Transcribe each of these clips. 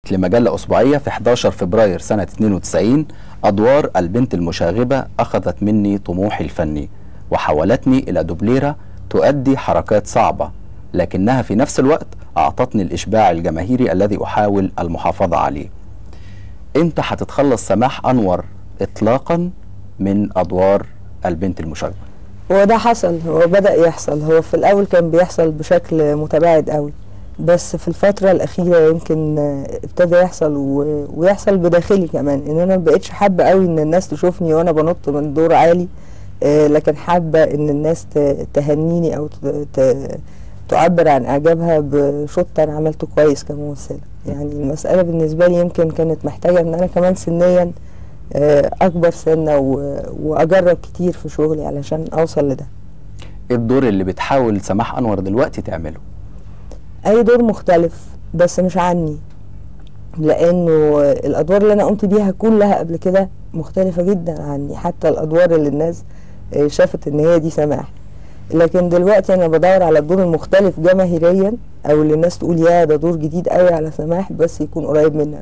لمجلة أسبوعية في 11 فبراير سنة 92 أدوار البنت المشاغبة أخذت مني طموحي الفني وحولتني إلى دوبليرة تؤدي حركات صعبة لكنها في نفس الوقت أعطتني الإشباع الجماهيري الذي أحاول المحافظة عليه إمتى هتتخلص سماح أنور إطلاقا من أدوار البنت المشاغبة هو ده حصل هو بدأ يحصل هو في الأول كان بيحصل بشكل متباعد قوي بس في الفترة الأخيرة يمكن آه، ابتدى يحصل و... ويحصل بداخلي كمان إن أنا مبقتش حابة قوي إن الناس تشوفني وأنا بنط من دور عالي آه، لكن حابة إن الناس ت... تهنيني أو ت... ت... تعبر عن إعجابها بشوط أنا عملته كويس كممثلة يعني المسألة بالنسبة لي يمكن كانت محتاجة إن أنا كمان سنيا آه، أكبر سنة و... وأجرب كتير في شغلي علشان أوصل لده إيه الدور اللي بتحاول سماح أنور دلوقتي تعمله اي دور مختلف بس مش عني لانه الادوار اللي انا قمت بيها كلها قبل كده مختلفه جدا عني حتى الادوار اللي الناس آه، شافت ان هي دي سماح لكن دلوقتي انا بدور على الدور المختلف جماهيريا او اللي الناس تقول يا ده دور جديد قوي على سماح بس يكون قريب مننا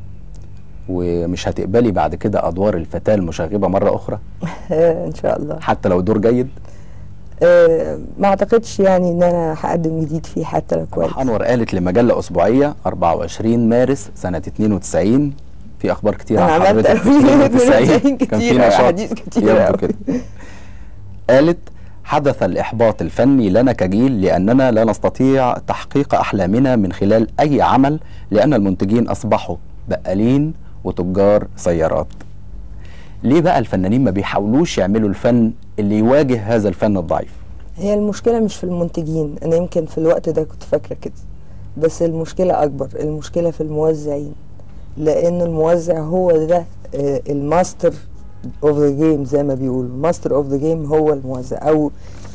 ومش هتقبلي بعد كده أدوار الفتاة المشاغبة مرة أخرى ان شاء الله حتى لو دور جيد آه، ما اعتقدش يعني ان انا هقدم جديد فيه حتى لو كويس سماح أنور قالت لمجلة أسبوعية 24 مارس سنة 92 في أخبار كتير أنا عن عملت حضرتك في 92 كان في كتير، نشاط أحاديث كتير يبدو أوي. كده قالت حدث الإحباط الفني لنا كجيل لأننا لا نستطيع تحقيق أحلامنا من خلال أي عمل لأن المنتجين أصبحوا بقالين وتجار سيارات ليه بقى الفنانين ما بيحاولوش يعملوا الفن اللي يواجه هذا الفن الضعيف هي المشكلة مش في المنتجين أنا يمكن في الوقت ده كنت فاكرة كده بس المشكلة أكبر المشكلة في الموزعين لأن الموزع هو ده آه، الماستر اوف ذا جيم زي ما بيقولوا الماستر اوف ذا جيم هو الموزع أو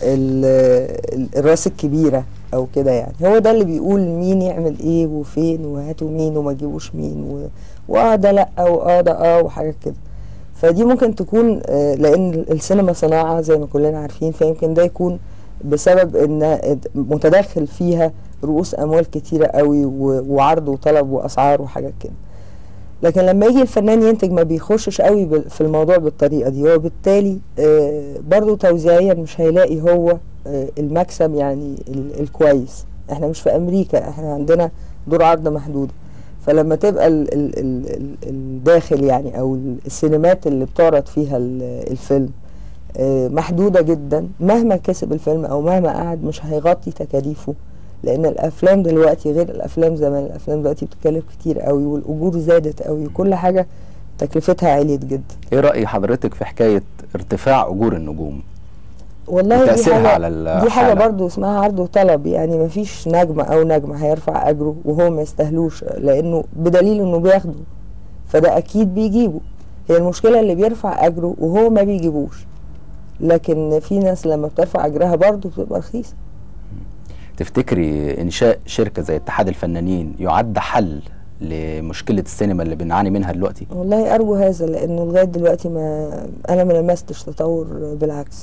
ال- ال- الراس الكبيرة أو كده يعني هو ده اللي بيقول مين يعمل إيه وفين وهاتوا مين وما تجيبوش مين و... وآه ده لأ وآه ده آه وحاجات كده فدي ممكن تكون آه، لان السينما صناعه زي ما كلنا عارفين فيمكن ده يكون بسبب ان متداخل فيها رؤوس اموال كتيره قوي و- وعرض وطلب واسعار وحاجات كده لكن لما يجي الفنان ينتج ما بيخشش قوي بال- في الموضوع بالطريقه دي وبالتالي آه، برضو توزيعيا مش هيلاقي هو آه، المكسب يعني ال- الكويس احنا مش في امريكا احنا عندنا دور عرض محدوده فلما تبقى ال ال ال ال الداخل يعني او ال- السينمات اللي بتعرض فيها ال- الفيلم آه، محدودة جدا مهما كسب الفيلم او مهما قعد مش هيغطي تكاليفه لان الافلام دلوقتي غير الافلام زمان الافلام دلوقتي بتتكلف كتير قوي والاجور زادت قوي وكل حاجة تكلفتها عليت جدا ايه رأي حضرتك في حكاية ارتفاع أجور النجوم والله دي وتأثيرها حاجة على دي حاجة الحالة؟ برضو اسمها عرض وطلب يعني مفيش نجم أو نجمة هيرفع أجره وهو ما يستاهلوش لأنه بدليل إنه بياخده فده أكيد بيجيبه هي المشكلة اللي بيرفع أجره وهو ما بيجيبوش لكن في ناس لما بترفع أجرها برضو بتبقى رخيصة تفتكري إنشاء شركة زي اتحاد الفنانين يعد حل لمشكلة السينما اللي بنعاني منها دلوقتي والله أرجو هذا لأنه لغاية دلوقتي ما أنا ما لمستش تطور بالعكس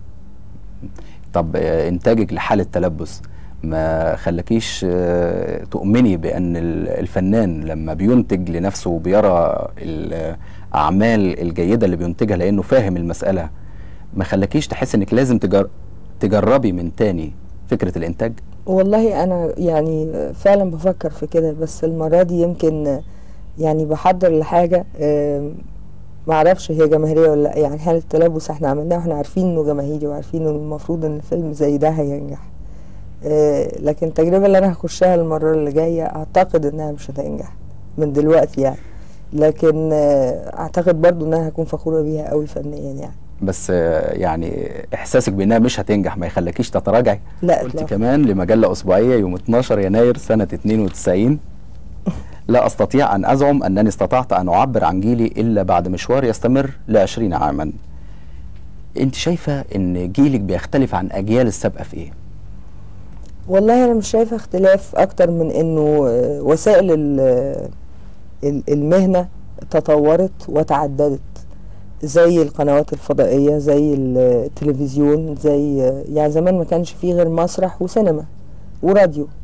طب آه، إنتاجك لحالة تلبس ما خلكيش آه، تؤمني بأن ال- الفنان لما بينتج لنفسه وبيرى الأعمال الجيدة اللي بينتجها لأنه فاهم المسألة ما خلكيش تحس إنك لازم تجر... تجربي من تاني فكرة الإنتاج والله انا يعني فعلا بفكر في كده بس المره دي يمكن يعني بحضر لحاجه آم، ما اعرفش هي جماهيريه ولا لا يعني حاله التلبس احنا عملناه واحنا عارفين انه جماهيري وعارفين انه المفروض ان فيلم زي ده هينجح آه، لكن التجربه اللي انا هخشها المره اللي جايه اعتقد انها مش هتنجح من دلوقتي يعني لكن آه، اعتقد برضو انها هكون فخوره بيها قوي فنيا يعني بس آه، يعني إحساسك بأنها مش هتنجح ما يخلكيش تتراجعي لا قلت إطلاقاً. كمان لمجلة أسبوعية يوم 12 يناير سنة 92 لا أستطيع أن أزعم أنني استطعت أن أعبر عن جيلي إلا بعد مشوار يستمر لعشرين عاما أنت شايفة أن جيلك بيختلف عن أجيال السابقة في إيه؟ والله انا مش شايفه اختلاف اكتر من انه آه، وسائل ال- ال- المهنه تطورت وتعددت زي القنوات الفضائيه زي التلفزيون زي يعني زمان ما كانش فيه غير مسرح وسينما وراديو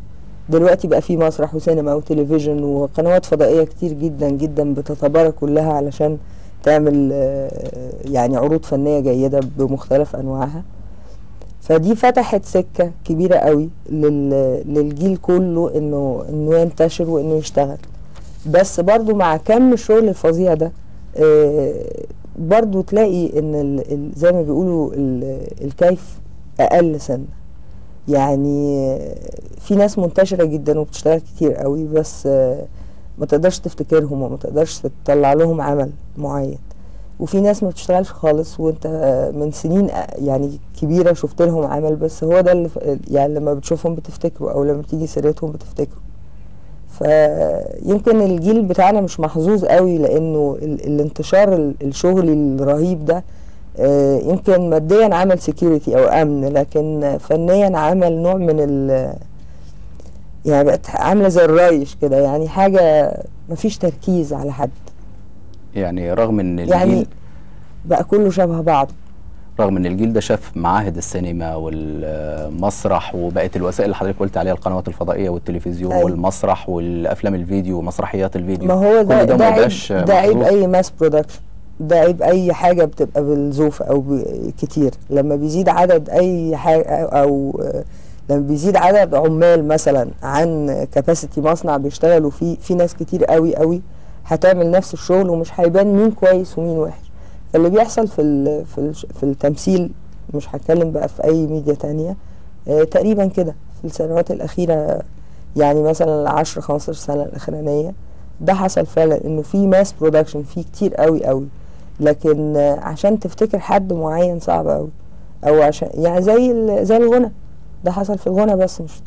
دلوقتي بقى في مسرح وسينما وتلفزيون وقنوات فضائية كتير جدا جدا بتتبارك كلها علشان تعمل آه، يعني عروض فنية جيدة بمختلف أنواعها فدي فتحت سكة كبيرة قوي لل- للجيل كله انه انه ينتشر وانه يشتغل بس برضو مع كم الشغل الفظيع ده آه، برضو تلاقي ان ال- ال- زي ما بيقولوا ال- الكيف اقل سنة يعني آه، في ناس منتشرة جدا وبتشتغل كتير قوي بس آه، ما تقدرش تفتكرهم وما تقدرش تطلع لهم عمل معين وفي ناس ما بتشتغلش خالص وانت آه، من سنين آه، يعني كبيرة شفت لهم عمل بس هو ده اللي ف- يعني لما بتشوفهم بتفتكروا او لما بتيجي سيرتهم بتفتكروا فيمكن الجيل بتاعنا مش محظوظ قوي لانه ال- الانتشار ال- الشغلي الرهيب ده آه، يمكن ماديا عمل سكيورتي او امن لكن فنيا عمل نوع من ال يعني بقت عامله زي الرايش كده يعني حاجه مفيش تركيز على حد يعني رغم ان الجيل يعني بقى كله شبه بعض رغم ان الجيل ده شاف معاهد السينما والمسرح وبقت الوسائل اللي حضرتك قلت عليها القنوات الفضائيه والتلفزيون أيوة. والمسرح والافلام الفيديو ومسرحيات الفيديو ما هو ده كل ده ده ما عيب بقاش ده عيب محظوظ. اي ماس برودكشن ده عيب اي حاجه بتبقى بالزوف او ب- كتير لما بيزيد عدد اي حاجه او آه، لما بيزيد عدد عمال مثلا عن كاباسيتي مصنع بيشتغلوا فيه في ناس كتير قوي قوي هتعمل نفس الشغل ومش هيبان مين كويس ومين وحش فاللي بيحصل في ال في ال في التمثيل مش هتكلم بقى في اي ميديا تانية آه، تقريبا كده في السنوات الاخيره يعني مثلا العشر 15 سنه الاخرانيه ده حصل فعلا انه في ماس برودكشن في كتير قوي قوي لكن آه، عشان تفتكر حد معين صعب قوي او عشان يعني زي ال- زي الغنى ده حصل في الغنى بس مش في